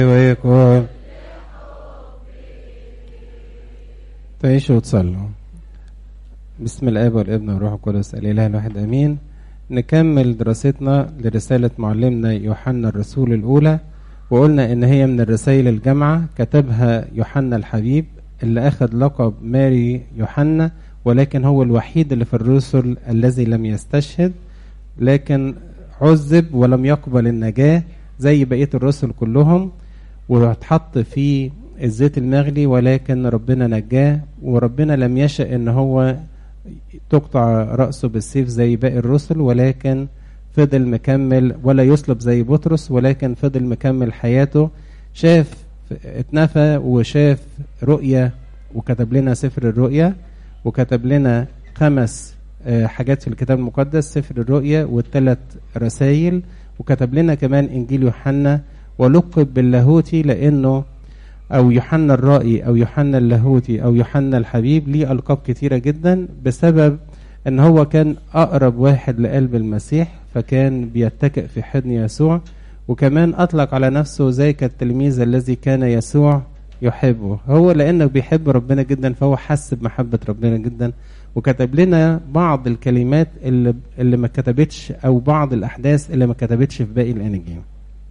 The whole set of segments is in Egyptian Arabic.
ويكون تعيشوا وتصلوا بسم الاب والابن والروح القدس الاله الواحد امين نكمل دراستنا لرسالة معلمنا يوحنا الرسول الأولى وقلنا إن هي من الرسائل الجامعة كتبها يوحنا الحبيب اللي أخذ لقب ماري يوحنا ولكن هو الوحيد اللي في الرسل الذي لم يستشهد لكن عذب ولم يقبل النجاة زي بقية الرسل كلهم واتحط في الزيت المغلي ولكن ربنا نجاه وربنا لم يشأ ان هو تقطع رأسه بالسيف زي باقي الرسل ولكن فضل مكمل ولا يصلب زي بطرس ولكن فضل مكمل حياته شاف اتنفى وشاف رؤية وكتب لنا سفر الرؤيا وكتب لنا خمس حاجات في الكتاب المقدس سفر الرؤيا والثلاث رسائل وكتب لنا كمان انجيل يوحنا ولقب باللاهوتي لانه او يوحنا الرائي او يوحنا اللاهوتي او يوحنا الحبيب ليه القاب كتيره جدا بسبب ان هو كان اقرب واحد لقلب المسيح فكان بيتكئ في حضن يسوع وكمان اطلق على نفسه ذاك التلميذ الذي كان يسوع يحبه هو لانه بيحب ربنا جدا فهو حس بمحبه ربنا جدا وكتب لنا بعض الكلمات اللي اللي ما كتبتش او بعض الاحداث اللي ما كتبتش في باقي الاناجيل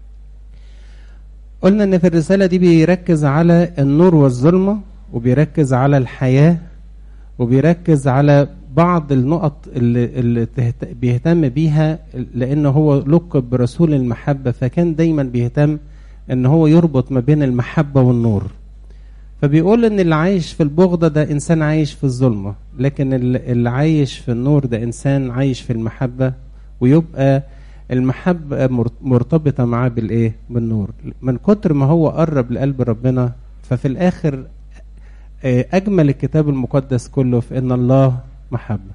قلنا ان في الرساله دي بيركز على النور والظلمه وبيركز على الحياه وبيركز على بعض النقط اللي, اللي بيهتم بيها لانه هو لقب برسول المحبه فكان دايما بيهتم ان هو يربط ما بين المحبه والنور فبيقول ان اللي عايش في البغضه ده انسان عايش في الظلمه لكن اللي عايش في النور ده انسان عايش في المحبه ويبقى المحبة مرتبطة معاه بالإيه؟ بالنور من كتر ما هو قرب لقلب ربنا ففي الآخر أجمل الكتاب المقدس كله في إن الله محبة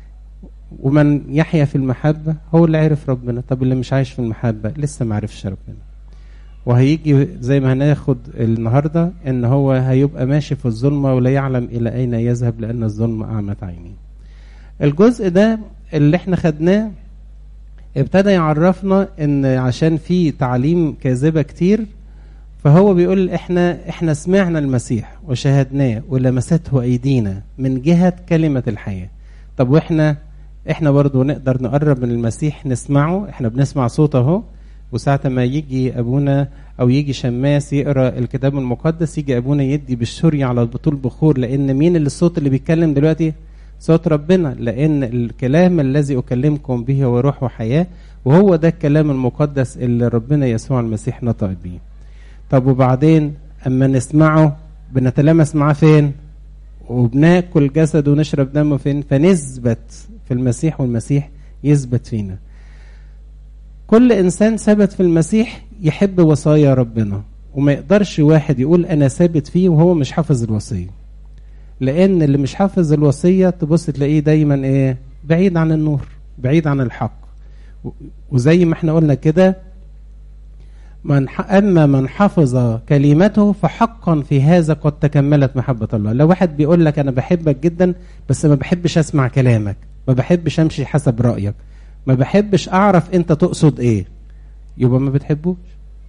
ومن يحيا في المحبة هو اللي عرف ربنا طب اللي مش عايش في المحبة لسه ما عرفش ربنا وهيجي زي ما هناخد النهاردة إن هو هيبقى ماشي في الظلمة ولا يعلم إلى أين يذهب لأن الظلمة أعمت عينيه الجزء ده اللي احنا خدناه ابتدى يعرفنا ان عشان في تعليم كاذبه كتير فهو بيقول احنا احنا سمعنا المسيح وشاهدناه ولمسته ايدينا من جهه كلمه الحياه طب واحنا احنا برضو نقدر نقرب من المسيح نسمعه احنا بنسمع صوته اهو وساعة ما يجي ابونا او يجي شماس يقرا الكتاب المقدس يجي ابونا يدي بالشري على البطول بخور لان مين اللي الصوت اللي بيتكلم دلوقتي صوت ربنا لأن الكلام الذي أكلمكم به هو روح وحياة وهو ده الكلام المقدس اللي ربنا يسوع المسيح نطق بيه طب وبعدين أما نسمعه بنتلامس معاه فين وبناكل جسد ونشرب دمه فين فنثبت في المسيح والمسيح يثبت فينا كل إنسان ثبت في المسيح يحب وصايا ربنا وما يقدرش واحد يقول أنا ثابت فيه وهو مش حافظ الوصيه لان اللي مش حافظ الوصيه تبص تلاقيه دايما ايه بعيد عن النور بعيد عن الحق وزي ما احنا قلنا كده من اما من حفظ كلمته فحقا في هذا قد تكملت محبه الله لو واحد بيقول لك انا بحبك جدا بس ما بحبش اسمع كلامك ما بحبش امشي حسب رايك ما بحبش اعرف انت تقصد ايه يبقى ما بتحبوش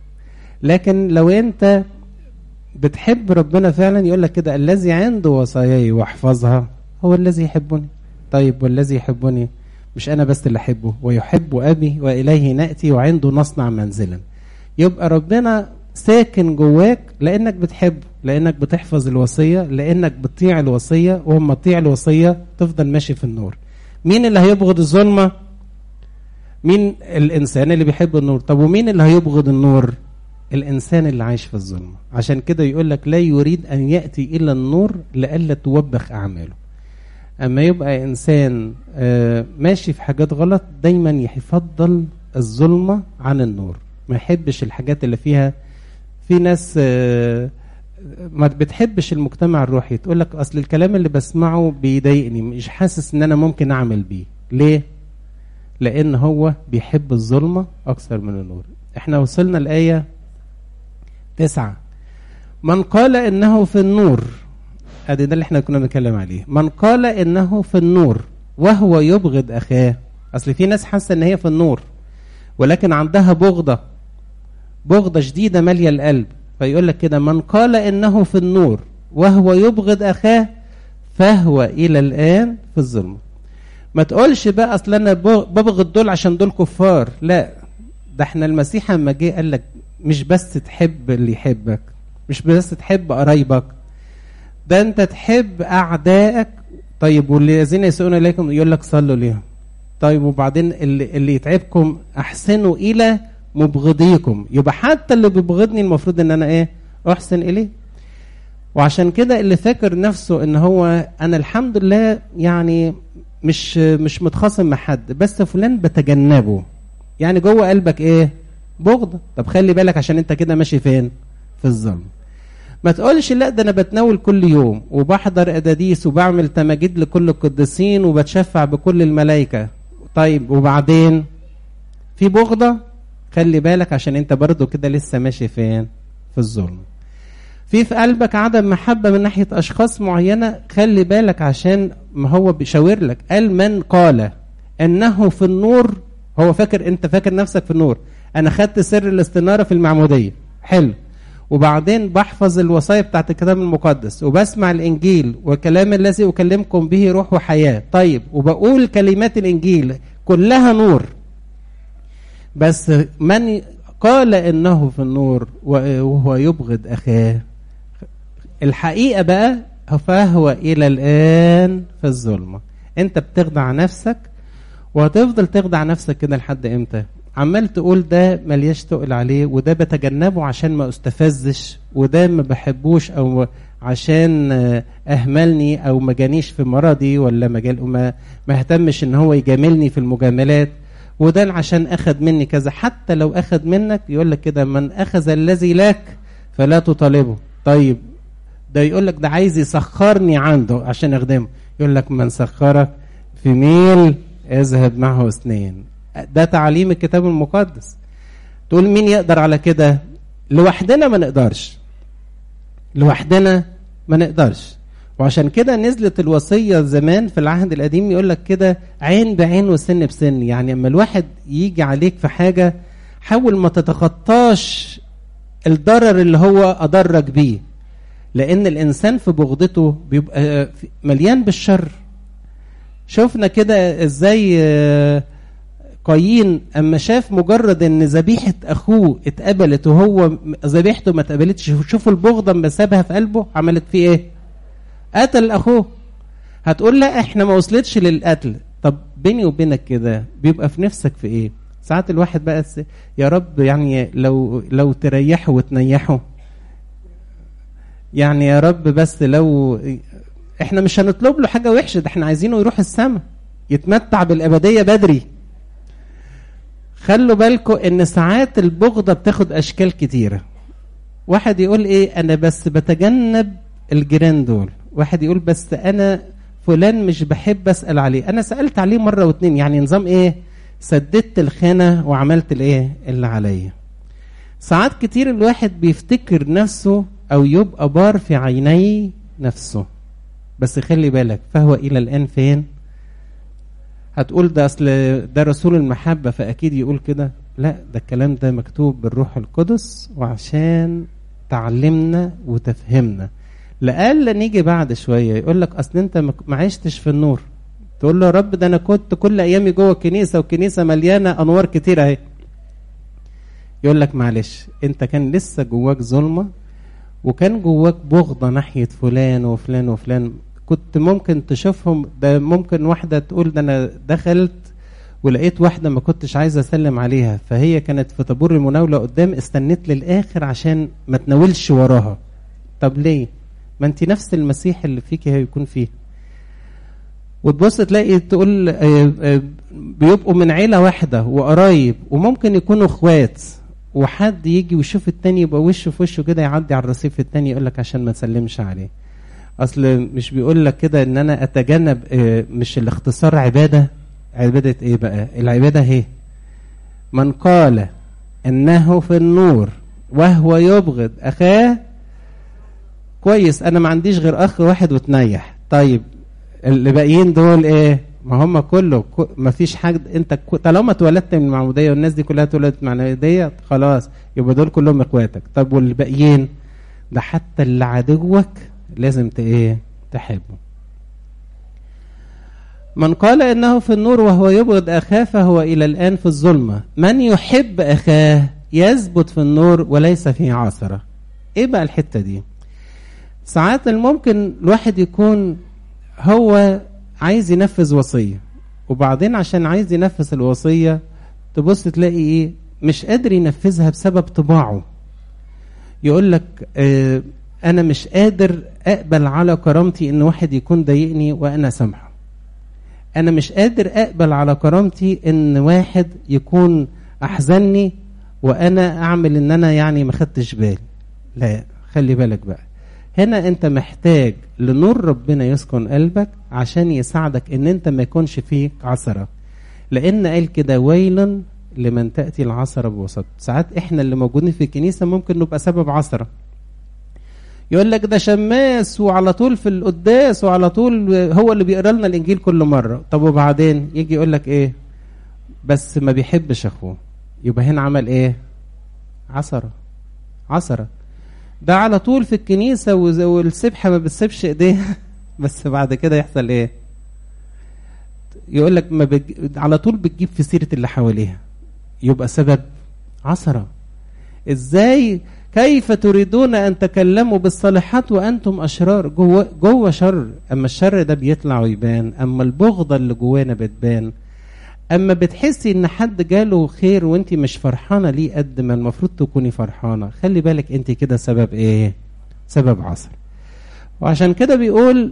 لكن لو انت بتحب ربنا فعلا يقول لك كده الذي عنده وصاياي واحفظها هو الذي يحبني طيب والذي يحبني مش انا بس اللي احبه ويحب ابي واليه ناتي وعنده نصنع منزلا يبقى ربنا ساكن جواك لانك بتحبه لانك بتحفظ الوصيه لانك بتطيع الوصيه ولما تطيع الوصيه تفضل ماشي في النور مين اللي هيبغض الظلمه مين الانسان اللي بيحب النور طب ومين اللي هيبغض النور الانسان اللي عايش في الظلمه عشان كده يقول لك لا يريد ان ياتي الى النور لئلا توبخ اعماله اما يبقى انسان ماشي في حاجات غلط دايما يفضل الظلمه عن النور ما يحبش الحاجات اللي فيها في ناس ما بتحبش المجتمع الروحي تقول لك اصل الكلام اللي بسمعه بيضايقني مش حاسس ان انا ممكن اعمل بيه ليه لان هو بيحب الظلمه اكثر من النور احنا وصلنا الايه تسعة من قال انه في النور ادي ده اللي احنا كنا بنتكلم عليه من قال انه في النور وهو يبغض اخاه اصل في ناس حاسه ان هي في النور ولكن عندها بغضه بغضة شديدة مالية القلب فيقول لك كده من قال إنه في النور وهو يبغض أخاه فهو إلى الآن في الظلمة ما تقولش بقى أصل أنا ببغض دول عشان دول كفار لا ده احنا المسيح لما جه قال لك مش بس تحب اللي يحبك مش بس تحب قرايبك ده انت تحب اعدائك طيب والذين يسوءون اليكم يقول لك صلوا ليهم طيب وبعدين اللي, اللي يتعبكم احسنوا الى مبغضيكم يبقى حتى اللي بيبغضني المفروض ان انا ايه احسن اليه وعشان كده اللي فاكر نفسه ان هو انا الحمد لله يعني مش مش متخاصم مع حد بس فلان بتجنبه يعني جوه قلبك ايه بغض طب خلي بالك عشان انت كده ماشي فين في الظلم ما تقولش لا ده انا بتناول كل يوم وبحضر اداديس وبعمل تماجيد لكل القديسين وبتشفع بكل الملائكه طيب وبعدين في بغضه خلي بالك عشان انت برضو كده لسه ماشي فين في الظلم في في قلبك عدم محبة من ناحية أشخاص معينة خلي بالك عشان ما هو بيشاور لك قال من قال إنه في النور هو فاكر أنت فاكر نفسك في النور أنا خدت سر الاستنارة في المعمودية حلو وبعدين بحفظ الوصايا بتاعت الكتاب المقدس وبسمع الإنجيل والكلام الذي أكلمكم به روح وحياة طيب وبقول كلمات الإنجيل كلها نور بس من قال إنه في النور وهو يبغض أخاه الحقيقة بقى فهو إلى الآن في الظلمة أنت بتخدع نفسك وهتفضل تخدع نفسك كده لحد إمتى عمال تقول ده ملياش تقل عليه وده بتجنبه عشان ما استفزش وده ما بحبوش او عشان اهملني او ما جانيش في مرضي ولا ما ما ما اهتمش ان هو يجاملني في المجاملات وده عشان اخذ مني كذا حتى لو اخذ منك يقول لك كده من اخذ الذي لك فلا تطالبه طيب ده يقول لك ده عايز يسخرني عنده عشان اخدمه يقول لك من سخرك في ميل اذهب معه اثنين ده تعليم الكتاب المقدس تقول مين يقدر على كده لوحدنا ما نقدرش لوحدنا ما نقدرش وعشان كده نزلت الوصية زمان في العهد القديم يقول لك كده عين بعين وسن بسن يعني اما الواحد يجي عليك في حاجة حاول ما تتخطاش الضرر اللي هو أضرك بيه لأن الإنسان في بغضته بيبقى مليان بالشر شفنا كده ازاي قايين اما شاف مجرد ان ذبيحه اخوه اتقبلت وهو ذبيحته ما اتقبلتش شوفوا البغضه اما سابها في قلبه عملت فيه ايه؟ قتل اخوه هتقول لا احنا ما وصلتش للقتل طب بيني وبينك كده بيبقى في نفسك في ايه؟ ساعات الواحد بقى يا رب يعني لو لو تريحه وتنيحه يعني يا رب بس لو احنا مش هنطلب له حاجه وحشه ده احنا عايزينه يروح السما يتمتع بالابديه بدري خلوا بالكم ان ساعات البغضه بتاخد اشكال كتيره واحد يقول ايه انا بس بتجنب الجيران دول واحد يقول بس انا فلان مش بحب اسال عليه انا سالت عليه مره واتنين يعني نظام ايه سددت الخانه وعملت الايه اللي عليا ساعات كتير الواحد بيفتكر نفسه او يبقى بار في عيني نفسه بس خلي بالك فهو الى الان فين هتقول ده اصل ده رسول المحبه فاكيد يقول كده لا ده الكلام ده مكتوب بالروح القدس وعشان تعلمنا وتفهمنا لألا نيجي بعد شويه يقول لك اصل انت ما عشتش في النور تقول له يا رب ده انا كنت كل ايامي جوه الكنيسه والكنيسه مليانه انوار كتير اهي يقول لك معلش انت كان لسه جواك ظلمه وكان جواك بغضه ناحيه فلان وفلان وفلان كنت ممكن تشوفهم ده ممكن واحدة تقول ده أنا دخلت ولقيت واحدة ما كنتش عايز أسلم عليها فهي كانت في طابور المناولة قدام استنيت للآخر عشان ما تناولش وراها طب ليه؟ ما أنت نفس المسيح اللي فيك هيكون فيه وتبص تلاقي تقول بيبقوا من عيلة واحدة وقرايب وممكن يكونوا اخوات وحد يجي ويشوف التاني يبقى وشه في وشه كده يعدي على الرصيف التاني يقول لك عشان ما تسلمش عليه اصل مش بيقول لك كده ان انا اتجنب مش الاختصار عباده عباده ايه بقى العباده هي من قال انه في النور وهو يبغض اخاه كويس انا ما عنديش غير اخ واحد وتنيح طيب اللي باقيين دول ايه ما هم كله ما فيش حاجه انت ك- طالما اتولدت من المعموديه والناس دي كلها اتولدت من المعموديه خلاص يبقى دول كلهم اخواتك طب والباقيين ده حتى اللي عدوك لازم ت- ايه تحبه من قال انه في النور وهو يبغض اخاه فهو الى الان في الظلمه من يحب اخاه يثبت في النور وليس في عثره ايه بقى الحته دي ساعات الممكن الواحد يكون هو عايز ينفذ وصيه وبعدين عشان عايز ينفذ الوصيه تبص تلاقي ايه مش قادر ينفذها بسبب طباعه يقول لك آه انا مش قادر اقبل على كرامتي ان واحد يكون ضايقني وانا سامحه انا مش قادر اقبل على كرامتي ان واحد يكون احزنني وانا اعمل ان انا يعني ما خدتش بالي لا خلي بالك بقى هنا انت محتاج لنور ربنا يسكن قلبك عشان يساعدك ان انت ما يكونش فيك عثره لان قال كده ويلا لمن تاتي العثره بوسط ساعات احنا اللي موجودين في الكنيسه ممكن نبقى سبب عثره يقول لك ده شماس وعلى طول في القداس وعلى طول هو اللي بيقرا لنا الانجيل كل مره طب وبعدين يجي يقول لك ايه بس ما بيحبش اخوه يبقى هنا عمل ايه عثره عثره ده على طول في الكنيسه وز- والسبحه ما بتسيبش ايديها بس بعد كده يحصل ايه يقول لك ما بج... على طول بتجيب في سيره اللي حواليها يبقى سبب عثره ازاي كيف تريدون ان تكلموا بالصالحات وانتم اشرار جوه جوه شر اما الشر ده بيطلع ويبان اما البغضه اللي جوانا بتبان اما بتحسي ان حد جاله خير وانت مش فرحانه ليه قد ما المفروض تكوني فرحانه خلي بالك انت كده سبب ايه سبب عصر وعشان كده بيقول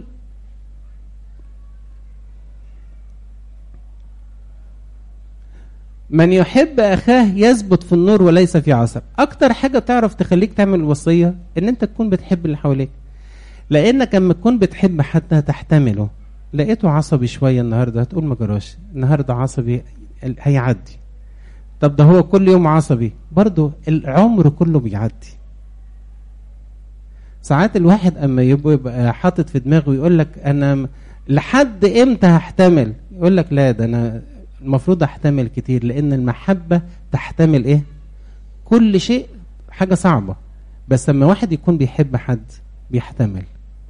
من يحب اخاه يثبت في النور وليس في عصر اكتر حاجه تعرف تخليك تعمل وصيه ان انت تكون بتحب اللي حواليك لانك لما تكون بتحب حد هتحتمله لقيته عصبي شويه النهارده هتقول ما جراش النهارده عصبي هيعدي طب ده هو كل يوم عصبي برضه العمر كله بيعدي ساعات الواحد اما يبقى, يبقى حاطط في دماغه يقول لك انا م- لحد امتى هحتمل يقول لك لا ده انا المفروض احتمل كتير لان المحبه تحتمل ايه كل شيء حاجه صعبه بس لما واحد يكون بيحب حد بيحتمل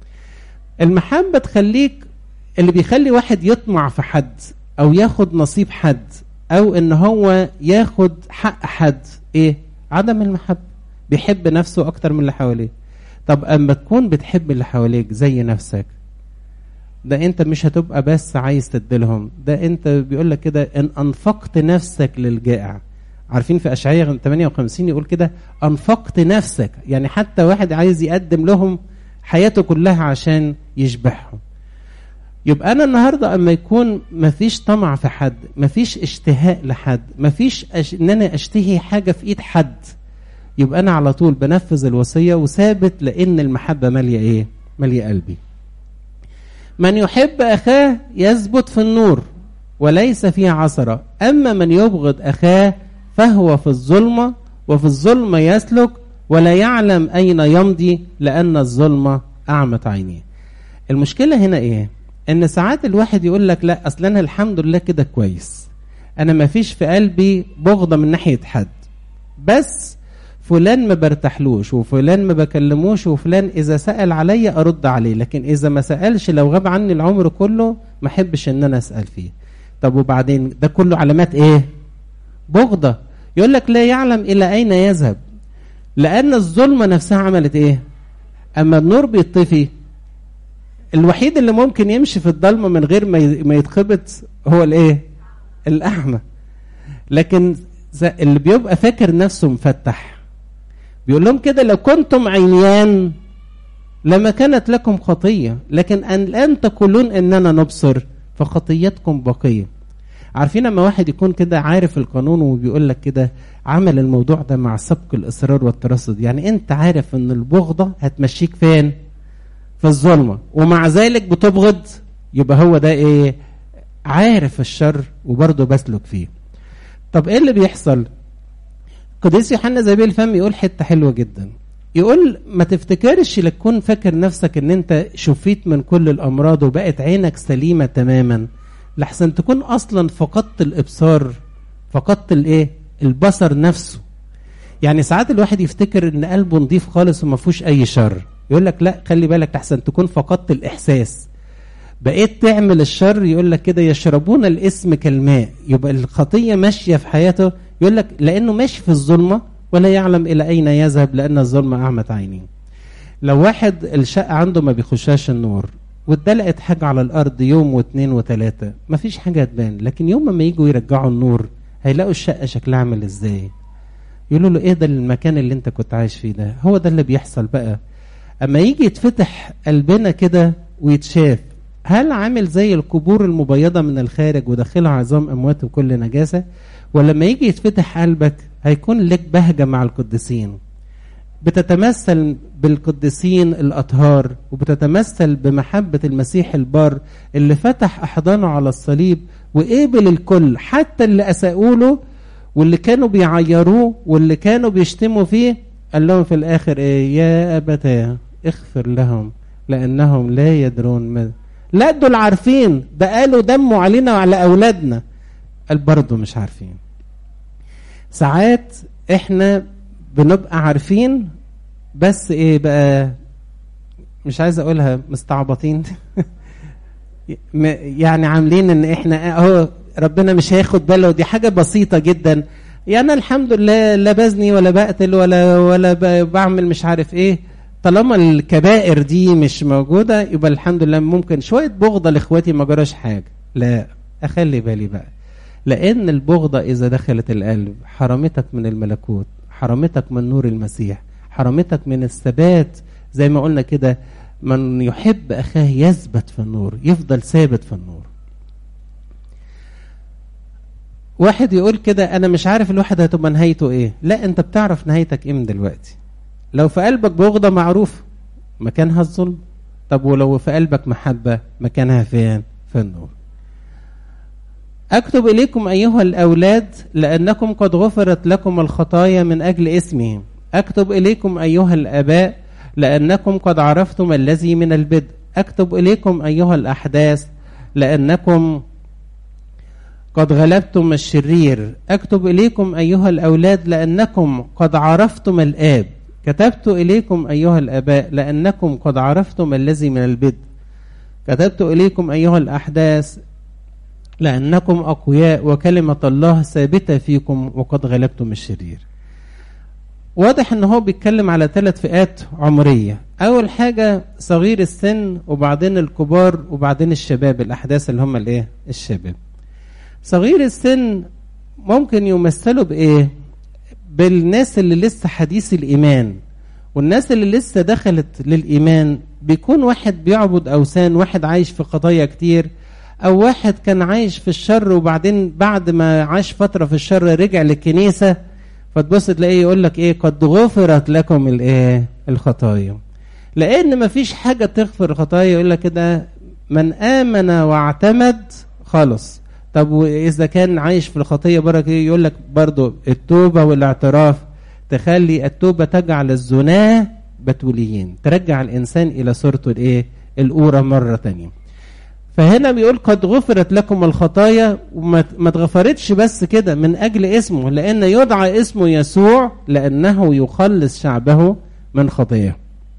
المحبه تخليك اللي بيخلي واحد يطمع في حد او ياخد نصيب حد او ان هو ياخد حق حد ايه عدم المحبه بيحب نفسه اكتر من اللي حواليه طب اما تكون بتحب اللي حواليك زي نفسك ده انت مش هتبقى بس عايز تديلهم ده انت بيقول لك كده ان انفقت نفسك للجائع عارفين في اشعياء 58 يقول كده انفقت نفسك يعني حتى واحد عايز يقدم لهم حياته كلها عشان يشبعهم يبقى انا النهارده اما يكون مفيش طمع في حد مفيش اشتهاء لحد مفيش أش... ان انا اشتهي حاجه في ايد حد يبقى انا على طول بنفذ الوصيه وثابت لان المحبه ماليه ايه ماليه قلبي من يحب اخاه يثبت في النور وليس في عثره اما من يبغض اخاه فهو في الظلمه وفي الظلمه يسلك ولا يعلم اين يمضي لان الظلمه اعمت عينيه المشكله هنا ايه ان ساعات الواحد يقول لك لا اصل انا الحمد لله كده كويس انا ما فيش في قلبي بغضه من ناحيه حد بس فلان ما برتاحلوش وفلان ما بكلموش وفلان اذا سال عليا ارد عليه لكن اذا ما سالش لو غاب عني العمر كله ما احبش ان انا اسال فيه طب وبعدين ده كله علامات ايه بغضه يقول لك لا يعلم الى اين يذهب لان الظلمه نفسها عملت ايه اما النور بيطفي الوحيد اللي ممكن يمشي في الضلمه من غير ما ي- ما يتخبط هو الايه الاعمى لكن ز- اللي بيبقى فاكر نفسه مفتح بيقول لهم كده لو كنتم عميان لما كانت لكم خطيه لكن ان الان تقولون اننا نبصر فخطيتكم بقيه عارفين لما واحد يكون كده عارف القانون وبيقول لك كده عمل الموضوع ده مع سبق الاصرار والترصد يعني انت عارف ان البغضه هتمشيك فين في الظلمه ومع ذلك بتبغض يبقى هو ده ايه عارف الشر وبرضه بسلك فيه طب ايه اللي بيحصل قديس يوحنا زبيب الفم يقول حته حلوه جدا يقول ما تفتكرش لتكون فاكر نفسك ان انت شفيت من كل الامراض وبقت عينك سليمه تماما لحسن تكون اصلا فقدت الابصار فقدت الايه البصر نفسه يعني ساعات الواحد يفتكر ان قلبه نضيف خالص وما فيهوش اي شر يقول لك لا خلي بالك لحسن تكون فقدت الاحساس بقيت تعمل الشر يقول لك كده يشربون الاسم كالماء يبقى الخطيه ماشيه في حياته يقول لك لانه ماشي في الظلمه ولا يعلم الى اين يذهب لان الظلمه اعمت عينيه لو واحد الشقه عنده ما بيخشاش النور واتدلقت حاجه على الارض يوم واثنين وثلاثه مفيش حاجه تبان لكن يوم ما يجوا يرجعوا النور هيلاقوا الشقه شكلها عامل ازاي يقولوا له ايه ده المكان اللي انت كنت عايش فيه ده هو ده اللي بيحصل بقى اما يجي يتفتح قلبنا كده ويتشاف هل عامل زي القبور المبيضة من الخارج وداخلها عظام أموات وكل نجاسة ولما يجي يتفتح قلبك هيكون لك بهجة مع القديسين بتتمثل بالقديسين الأطهار وبتتمثل بمحبة المسيح البار اللي فتح أحضانه على الصليب وقبل الكل حتى اللي أساءوا له واللي كانوا بيعيروه واللي كانوا بيشتموا فيه قال لهم في الآخر إيه يا أبتاه اغفر لهم لأنهم لا يدرون ماذا لا دول عارفين ده قالوا دموا علينا وعلى أولادنا قال برضه مش عارفين ساعات احنا بنبقى عارفين بس ايه بقى مش عايز اقولها مستعبطين يعني عاملين ان احنا اهو ربنا مش هياخد باله ودي حاجه بسيطه جدا يعني انا الحمد لله لا بزني ولا بقتل ولا ولا بعمل مش عارف ايه طالما الكبائر دي مش موجوده يبقى الحمد لله ممكن شويه بغضه لاخواتي ما جراش حاجه لا اخلي بالي بقى لان البغضه اذا دخلت القلب حرمتك من الملكوت حرمتك من نور المسيح حرمتك من الثبات زي ما قلنا كده من يحب اخاه يثبت في النور يفضل ثابت في النور واحد يقول كده انا مش عارف الواحد هتبقى نهايته ايه لا انت بتعرف نهايتك ايه من دلوقتي لو في قلبك بغضة معروف مكانها الظلم طب ولو في قلبك محبة مكانها فين في النور أكتب إليكم أيها الأولاد لأنكم قد غفرت لكم الخطايا من أجل اسمه أكتب إليكم أيها الآباء لأنكم قد عرفتم الذي من البدء أكتب إليكم أيها الأحداث لأنكم قد غلبتم الشرير أكتب إليكم أيها الأولاد لأنكم قد عرفتم الآب كتبت إليكم أيها الآباء لأنكم قد عرفتم الذي من البدء كتبت إليكم أيها الأحداث لأنكم أقوياء وكلمة الله ثابتة فيكم وقد غلبتم الشرير واضح ان هو بيتكلم على ثلاث فئات عمريه اول حاجه صغير السن وبعدين الكبار وبعدين الشباب الاحداث اللي هم الايه الشباب صغير السن ممكن يمثلوا بايه بالناس اللي لسه حديث الايمان والناس اللي لسه دخلت للايمان بيكون واحد بيعبد اوثان واحد عايش في خطايا كتير او واحد كان عايش في الشر وبعدين بعد ما عاش فتره في الشر رجع للكنيسه فتبص تلاقيه يقول لك ايه قد غفرت لكم الايه الخطايا لان ما فيش حاجه تغفر الخطايا يقول لك كده من امن واعتمد خلص طب واذا كان عايش في الخطيه برك يقول لك برضو التوبه والاعتراف تخلي التوبه تجعل الزناه بتوليين ترجع الانسان الى صورته الايه الاولى مره ثانيه فهنا بيقول قد غفرت لكم الخطايا وما ما اتغفرتش بس كده من اجل اسمه لان يدعى اسمه يسوع لانه يخلص شعبه من خطاياه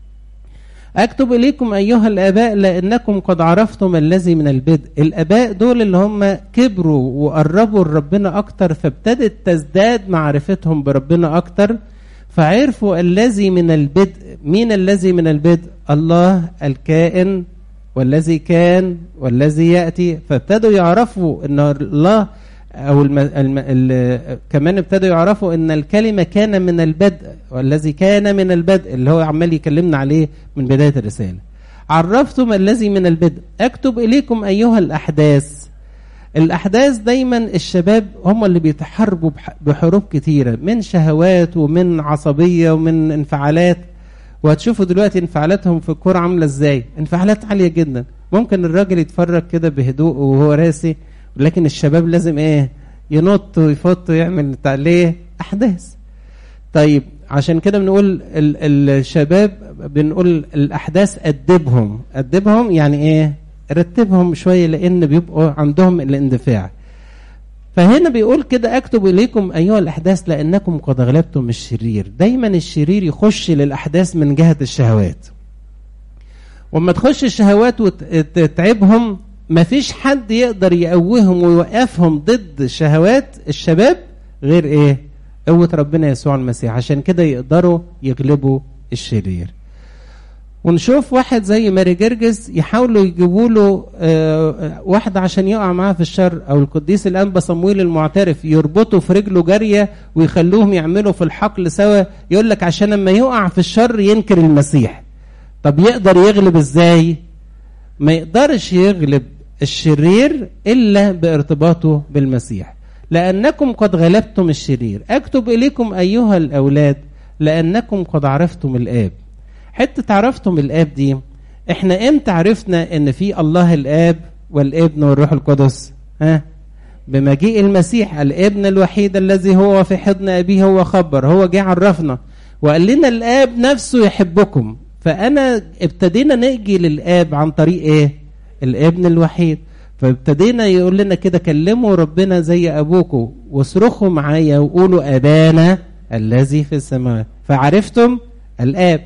اكتب اليكم ايها الاباء لانكم قد عرفتم الذي من البدء الاباء دول اللي هم كبروا وقربوا لربنا اكتر فابتدت تزداد معرفتهم بربنا اكتر فعرفوا الذي من البدء مين الذي من البدء الله الكائن والذي كان والذي ياتي فابتدوا يعرفوا ان الله او الم... الم... ال... كمان ابتدوا يعرفوا ان الكلمه كان من البدء والذي كان من البدء اللي هو عمال يكلمنا عليه من بدايه الرساله عرفتم الذي من البدء اكتب اليكم ايها الاحداث الاحداث دايما الشباب هم اللي بيتحاربوا بحروب كتيره من شهوات ومن عصبيه ومن انفعالات وهتشوفوا دلوقتي انفعالاتهم في الكوره عامله ازاي انفعالات عاليه جدا ممكن الراجل يتفرج كده بهدوء وهو راسي لكن الشباب لازم ايه ينط ويفط ويعمل ليه احداث طيب عشان كده بنقول ال الشباب بنقول الاحداث ادبهم ادبهم يعني ايه رتبهم شويه لان بيبقوا عندهم الاندفاع فهنا بيقول كده اكتب اليكم ايها الاحداث لانكم قد غلبتم الشرير دايما الشرير يخش للاحداث من جهه الشهوات وما تخش الشهوات وتتعبهم مفيش حد يقدر يقويهم ويوقفهم ضد شهوات الشباب غير ايه قوة ربنا يسوع المسيح عشان كده يقدروا يغلبوا الشرير ونشوف واحد زي ماري جرجس يحاولوا يجيبوا له آه واحد عشان يقع معاه في الشر او القديس الانبا صمويل المعترف يربطوا في رجله جاريه ويخلوهم يعملوا في الحقل سوا يقول لك عشان لما يقع في الشر ينكر المسيح طب يقدر يغلب ازاي ما يقدرش يغلب الشرير الا بارتباطه بالمسيح لانكم قد غلبتم الشرير اكتب اليكم ايها الاولاد لانكم قد عرفتم الاب حته عرفتم الاب دي احنا امتى عرفنا ان في الله الاب والابن والروح القدس ها بمجيء المسيح الابن الوحيد الذي هو في حضن ابيه هو خبر هو جه عرفنا وقال لنا الاب نفسه يحبكم فانا ابتدينا نجي للاب عن طريق ايه الابن الوحيد فابتدينا يقول لنا كده كلموا ربنا زي ابوكم واصرخوا معايا وقولوا ابانا الذي في السماء فعرفتم الاب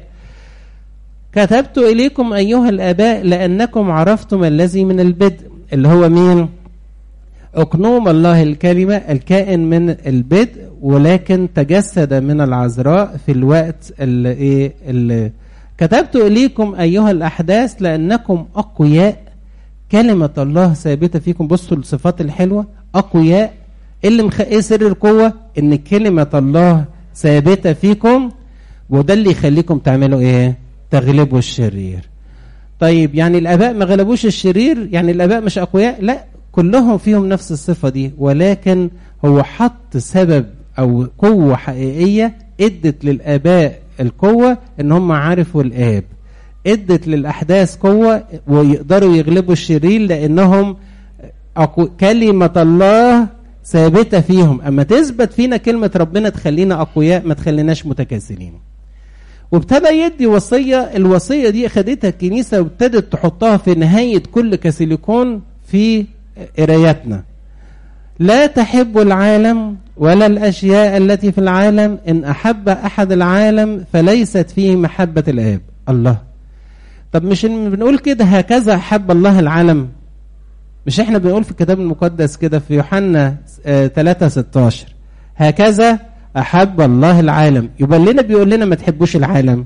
كتبت اليكم ايها الاباء لانكم عرفتم الذي من البدء اللي هو مين اقنوم الله الكلمه الكائن من البدء ولكن تجسد من العذراء في الوقت اللي ايه اللي كتبت اليكم ايها الاحداث لانكم اقوياء كلمة الله ثابتة فيكم بصوا الصفات الحلوة أقوياء اللي مخ... إيه سر القوة إن كلمة الله ثابتة فيكم وده اللي يخليكم تعملوا إيه تغلبوا الشرير طيب يعني الآباء ما غلبوش الشرير يعني الآباء مش أقوياء لا كلهم فيهم نفس الصفة دي ولكن هو حط سبب أو قوة حقيقية ادت للآباء القوة إن هم عرفوا الآب ادت للاحداث قوه ويقدروا يغلبوا الشرير لانهم أقو... كلمه الله ثابته فيهم اما تثبت فينا كلمه ربنا تخلينا اقوياء ما تخليناش متكاسلين وابتدى يدي وصيه الوصيه دي اخدتها الكنيسه وابتدت تحطها في نهايه كل كاسيليكون في قراياتنا لا تحب العالم ولا الاشياء التي في العالم ان احب احد العالم فليست فيه محبه الاب الله طب مش بنقول كده هكذا حب الله العالم مش احنا بنقول في الكتاب المقدس كده في يوحنا 3 16 هكذا احب الله العالم يبقى لنا بيقول لنا ما تحبوش العالم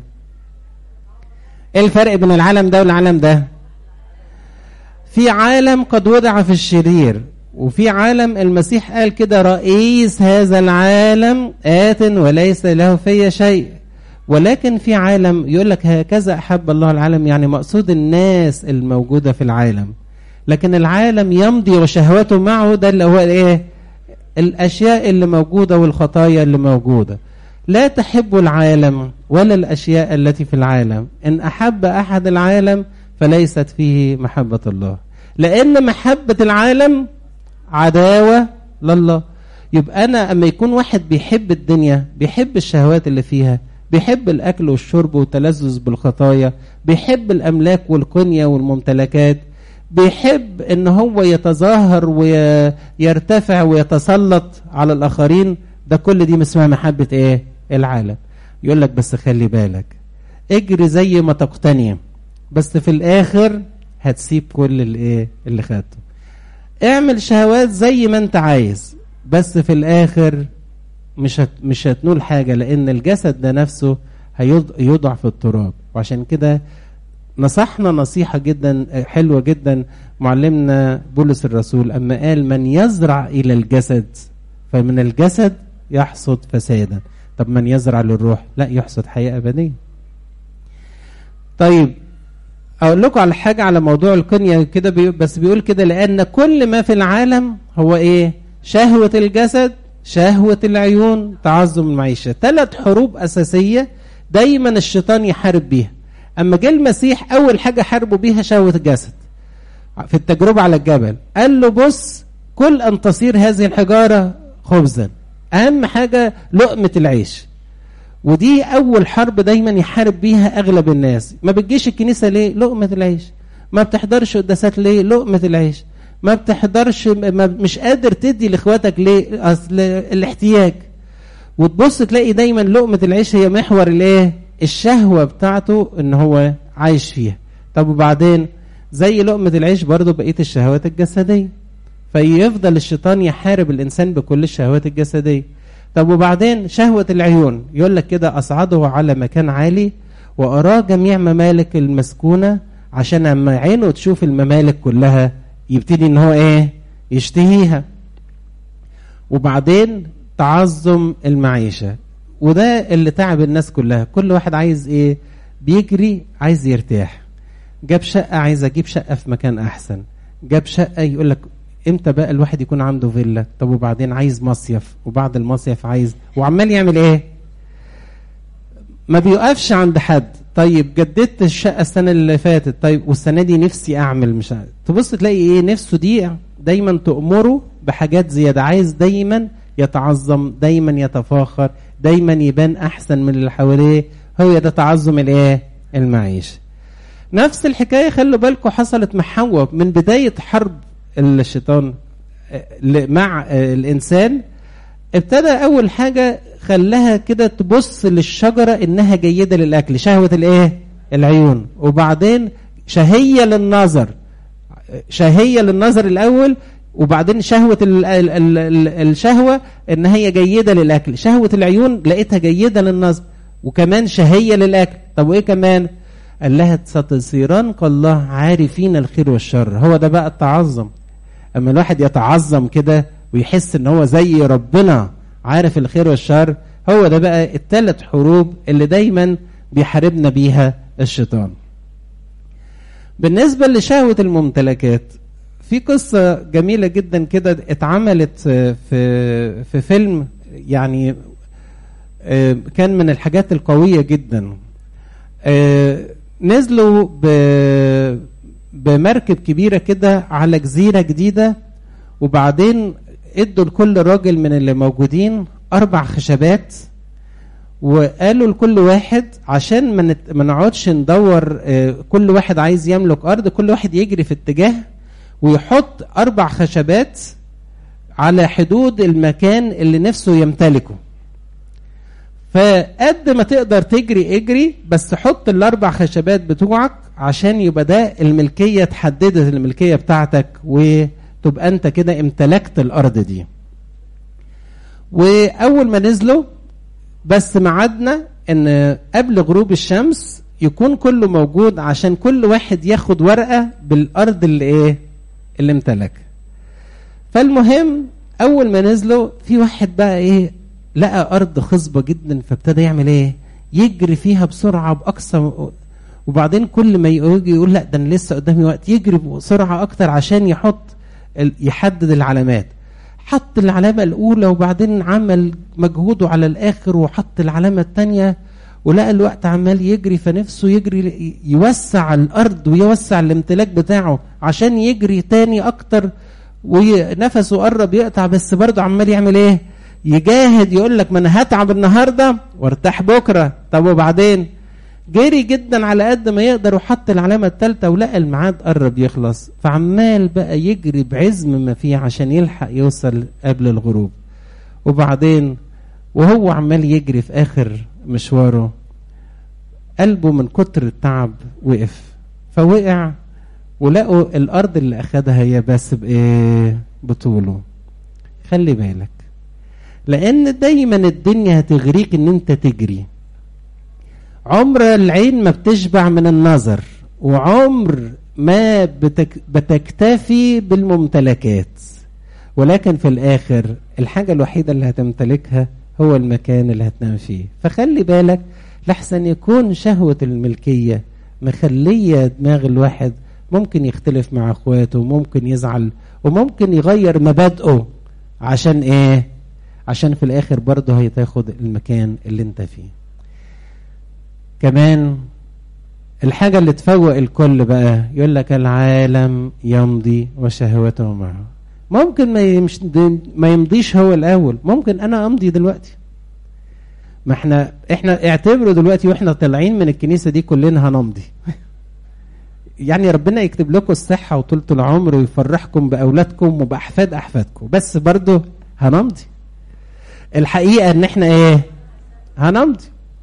ايه الفرق بين العالم ده والعالم ده في عالم قد وضع في الشرير وفي عالم المسيح قال كده رئيس هذا العالم آت وليس له في شيء ولكن في عالم يقول لك هكذا أحب الله العالم يعني مقصود الناس الموجودة في العالم لكن العالم يمضي وشهواته معه ده اللي هو ايه الأشياء اللي موجودة والخطايا اللي موجودة لا تحب العالم ولا الأشياء التي في العالم إن أحب أحد العالم فليست فيه محبة الله لأن محبة العالم عداوة لله يبقى أنا أما يكون واحد بيحب الدنيا بيحب الشهوات اللي فيها بيحب الأكل والشرب والتلذذ بالخطايا بيحب الأملاك والقنية والممتلكات بيحب ان هو يتظاهر ويرتفع ويتسلط على الاخرين ده كل دي اسمها محبه ايه العالم يقول لك بس خلي بالك اجري زي ما تقتني بس في الاخر هتسيب كل الايه اللي خدته اعمل شهوات زي ما انت عايز بس في الاخر مش هت مش هتنول حاجه لان الجسد ده نفسه هيوضع في التراب وعشان كده نصحنا نصيحة جدا حلوة جدا معلمنا بولس الرسول أما قال من يزرع إلى الجسد فمن الجسد يحصد فسادا طب من يزرع للروح لا يحصد حياة أبدية طيب أقول لكم على حاجة على موضوع الكنية كده بي بس بيقول كده لأن كل ما في العالم هو إيه شهوة الجسد شهوة العيون تعظم المعيشة ثلاث حروب أساسية دايما الشيطان يحارب بيها اما جه المسيح اول حاجه حاربوا بيها شهوه الجسد في التجربه على الجبل قال له بص كل ان تصير هذه الحجاره خبزا اهم حاجه لقمه العيش ودي اول حرب دايما يحارب بيها اغلب الناس ما بتجيش الكنيسه ليه لقمه العيش ما بتحضرش قداسات ليه لقمة العيش ما بتحضرش ما مش قادر تدي لاخواتك ليه اصل الاحتياج وتبص تلاقي دايما لقمة العيش هي محور الايه الشهوة بتاعته ان هو عايش فيها طب وبعدين زي لقمة العيش برضه بقية الشهوات الجسدية فيفضل الشيطان يحارب الإنسان بكل الشهوات الجسدية طب وبعدين شهوة العيون يقول لك كده أصعده على مكان عالي وأراه جميع ممالك المسكونة عشان أما عينه تشوف الممالك كلها يبتدي إن هو إيه يشتهيها وبعدين تعظم المعيشة وده اللي تعب الناس كلها كل واحد عايز إيه بيجري عايز يرتاح جاب شقة عايز أجيب شقة في مكان أحسن جاب شقة يقول لك امتى بقى الواحد يكون عنده فيلا طب وبعدين عايز مصيف وبعد المصيف عايز وعمال يعمل ايه ما بيوقفش عند حد طيب جددت الشقه السنه اللي فاتت طيب والسنه دي نفسي اعمل مش عارف تبص تلاقي ايه نفسه دي دايما تأمره بحاجات زياده عايز دايما يتعظم دايما يتفاخر دايما يبان احسن من اللي حواليه هو ده تعظم الايه المعيشه نفس الحكايه خلوا بالكم حصلت مع حواء من بدايه حرب الشيطان مع الانسان ابتدى اول حاجه خلاها كده تبص للشجره انها جيده للاكل شهوه الايه العيون وبعدين شهيه للنظر شهيه للنظر الاول وبعدين شهوة ال ال ال ال الشهوة ان هي جيدة للاكل شهوة العيون لقيتها جيدة للنظر وكمان شهية للاكل طب وايه كمان قال لها ستصيران كالله عارفين الخير والشر هو ده بقى التعظم اما الواحد يتعظم كده ويحس ان هو زي ربنا عارف الخير والشر هو ده بقى الثلاث حروب اللي دايما بيحاربنا بيها الشيطان بالنسبة لشهوة الممتلكات في قصة جميلة جدا كده اتعملت في في فيلم يعني كان من الحاجات القوية جدا نزلوا بمركب كبيرة كده على جزيرة جديدة وبعدين ادوا لكل راجل من اللي موجودين أربع خشبات وقالوا لكل واحد عشان ما نقعدش ندور كل واحد عايز يملك أرض كل واحد يجري في اتجاه ويحط أربع خشبات على حدود المكان اللي نفسه يمتلكه فقد ما تقدر تجري اجري بس حط الاربع خشبات بتوعك عشان يبقى ده الملكيه اتحددت الملكيه بتاعتك وتبقى انت كده امتلكت الارض دي واول ما نزلوا بس ميعادنا ان قبل غروب الشمس يكون كله موجود عشان كل واحد ياخد ورقه بالارض اللي ايه اللي امتلكها فالمهم اول ما نزلوا في واحد بقى ايه لقى ارض خصبه جدا فابتدى يعمل ايه يجري فيها بسرعه باقصى وبعدين كل ما يجي يقول لا ده انا لسه قدامي وقت يجري بسرعه اكتر عشان يحط يحدد العلامات حط العلامه الاولى وبعدين عمل مجهوده على الاخر وحط العلامه الثانيه ولقى الوقت عمال يجري فنفسه يجري يوسع الارض ويوسع الامتلاك بتاعه عشان يجري تاني اكتر ونفسه قرب يقطع بس برضه عمال يعمل ايه يجاهد يقول لك ما انا هتعب النهارده وارتاح بكره طب وبعدين جري جدا على قد ما يقدر وحط العلامه الثالثه ولقى الميعاد قرب يخلص فعمال بقى يجري بعزم ما فيه عشان يلحق يوصل قبل الغروب وبعدين وهو عمال يجري في اخر مشواره قلبه من كتر التعب وقف فوقع ولقوا الارض اللي اخدها هي بس بايه بطوله خلي بالك لان دايما الدنيا هتغريك ان انت تجري عمر العين ما بتشبع من النظر وعمر ما بتك بتكتفي بالممتلكات ولكن في الاخر الحاجه الوحيده اللي هتمتلكها هو المكان اللي هتنام فيه فخلي بالك لحسن يكون شهوه الملكيه مخليه دماغ الواحد ممكن يختلف مع اخواته ممكن يزعل وممكن يغير مبادئه عشان ايه عشان في الاخر برضه هيتاخد المكان اللي انت فيه كمان الحاجة اللي تفوق الكل بقى يقول لك العالم يمضي وشهوته معه ممكن ما يمش ما يمضيش هو الاول ممكن انا امضي دلوقتي ما احنا احنا اعتبروا دلوقتي واحنا طالعين من الكنيسه دي كلنا هنمضي يعني ربنا يكتب لكم الصحة وطولة العمر ويفرحكم بأولادكم وبأحفاد أحفادكم بس برضو هنمضي الحقيقة ان احنا ايه هنمضي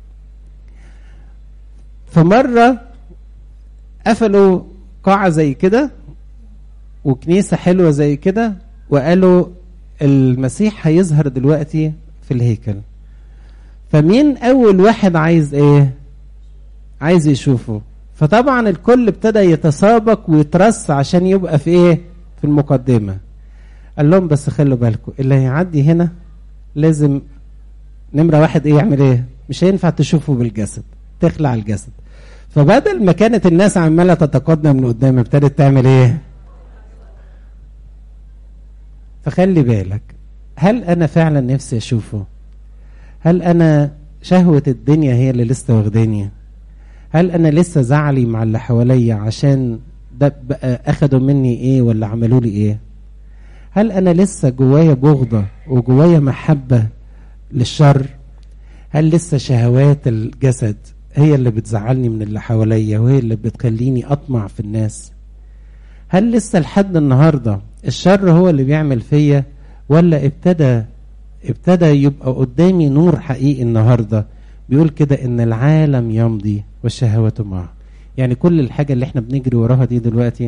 فمرة قفلوا قاعة زي كده وكنيسة حلوة زي كده وقالوا المسيح هيظهر دلوقتي في الهيكل فمين أول واحد عايز إيه؟ عايز يشوفه فطبعا الكل ابتدى يتسابق ويترص عشان يبقى في إيه؟ في المقدمة قال لهم بس خلوا بالكم اللي هيعدي هنا لازم نمرة واحد إيه يعمل إيه؟ مش هينفع تشوفه بالجسد تخلع الجسد فبدل ما كانت الناس عمالة تتقدم من قدام ابتدت تعمل إيه؟ فخلي بالك هل انا فعلا نفسي اشوفه هل انا شهوة الدنيا هي اللي لسه واخداني هل انا لسه زعلي مع اللي حواليا عشان ده بقى اخدوا مني ايه ولا عملوا لي ايه هل انا لسه جوايا بغضة وجوايا محبة للشر هل لسه شهوات الجسد هي اللي بتزعلني من اللي حواليا وهي اللي بتخليني اطمع في الناس هل لسه لحد النهارده الشر هو اللي بيعمل فيا ولا ابتدى ابتدى يبقى قدامي نور حقيقي النهارده بيقول كده ان العالم يمضي والشهوات معه يعني كل الحاجة اللي احنا بنجري وراها دي دلوقتي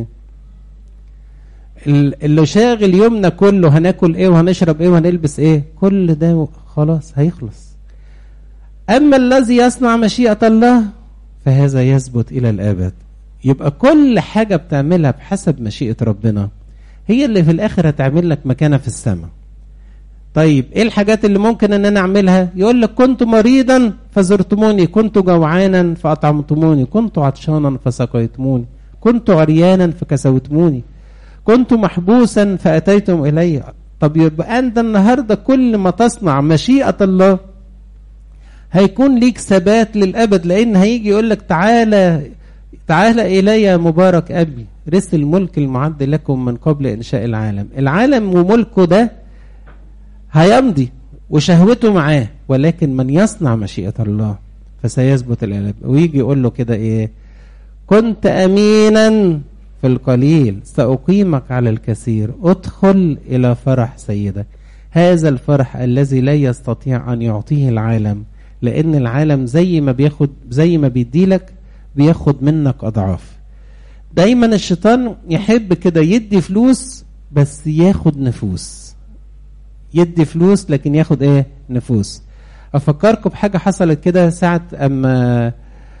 اللي شاغل يومنا كله هناكل ايه وهنشرب ايه وهنلبس ايه كل ده خلاص هيخلص اما الذي يصنع مشيئة الله فهذا يثبت الى الابد يبقى كل حاجة بتعملها بحسب مشيئة ربنا هي اللي في الاخر هتعمل لك مكانة في السماء طيب ايه الحاجات اللي ممكن ان انا اعملها يقول لك كنت مريضا فزرتموني كنت جوعانا فاطعمتموني كنت عطشانا فسقيتموني كنت عريانا فكسوتموني كنت محبوسا فاتيتم الي طب يبقى انت النهارده كل ما تصنع مشيئه الله هيكون ليك ثبات للابد لان هيجي يقول لك تعالى تعالى الي يا مبارك ابي رث الملك المعد لكم من قبل انشاء العالم العالم وملكه ده هيمضي وشهوته معاه ولكن من يصنع مشيئة الله فسيثبت الإله ويجي يقول له كده إيه كنت أمينا في القليل سأقيمك على الكثير ادخل إلى فرح سيدك هذا الفرح الذي لا يستطيع أن يعطيه العالم لأن العالم زي ما بياخد زي ما بيديلك بياخد منك أضعاف دايما الشيطان يحب كده يدي فلوس بس ياخد نفوس يدي فلوس لكن ياخد ايه نفوس افكركم بحاجه حصلت كده ساعه اما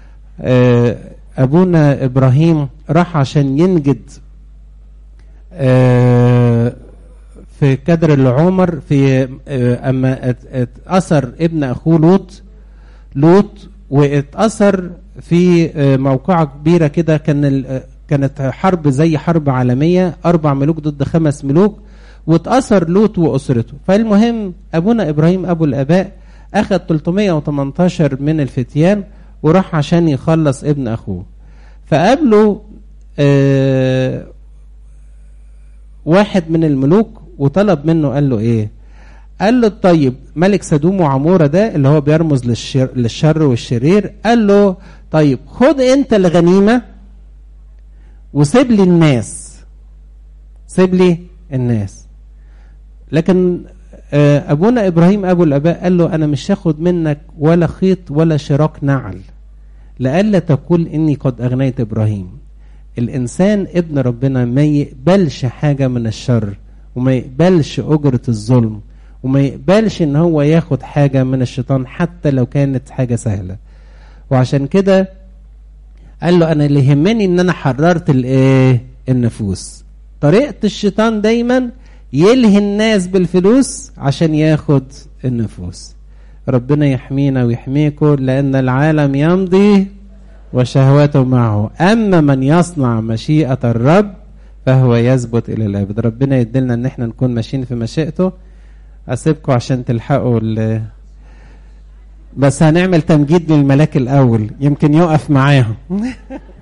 ابونا ابراهيم راح عشان ينجد في كدر العمر في اما اتأثر ابن اخوه لوط لوط واتأثر في موقعة كبيرة كده كان كانت حرب زي حرب عالمية أربع ملوك ضد خمس ملوك واتأثر لوط وأسرته فالمهم أبونا إبراهيم أبو الآباء أخذ 318 من الفتيان وراح عشان يخلص ابن أخوه فقابله آه واحد من الملوك وطلب منه قال له إيه قال له طيب ملك سدوم وعمورة ده اللي هو بيرمز للشر, للشر والشرير قال له طيب خد انت الغنيمة وسيب لي الناس سيب لي الناس لكن ابونا ابراهيم ابو الاباء قال له انا مش هاخد منك ولا خيط ولا شراك نعل لئلا تقول اني قد اغنيت ابراهيم الانسان ابن ربنا ما يقبلش حاجه من الشر وما يقبلش اجره الظلم وما يقبلش ان هو ياخد حاجه من الشيطان حتى لو كانت حاجه سهله وعشان كده قال له انا اللي يهمني ان انا حررت الايه النفوس طريقه الشيطان دايما يلهي الناس بالفلوس عشان ياخد النفوس ربنا يحمينا ويحميكم لأن العالم يمضي وشهواته معه أما من يصنع مشيئة الرب فهو يثبت إلى الأبد ربنا يدلنا أن احنا نكون ماشيين في مشيئته أسيبكم عشان تلحقوا ال بس هنعمل تمجيد للملاك الأول يمكن يقف معاهم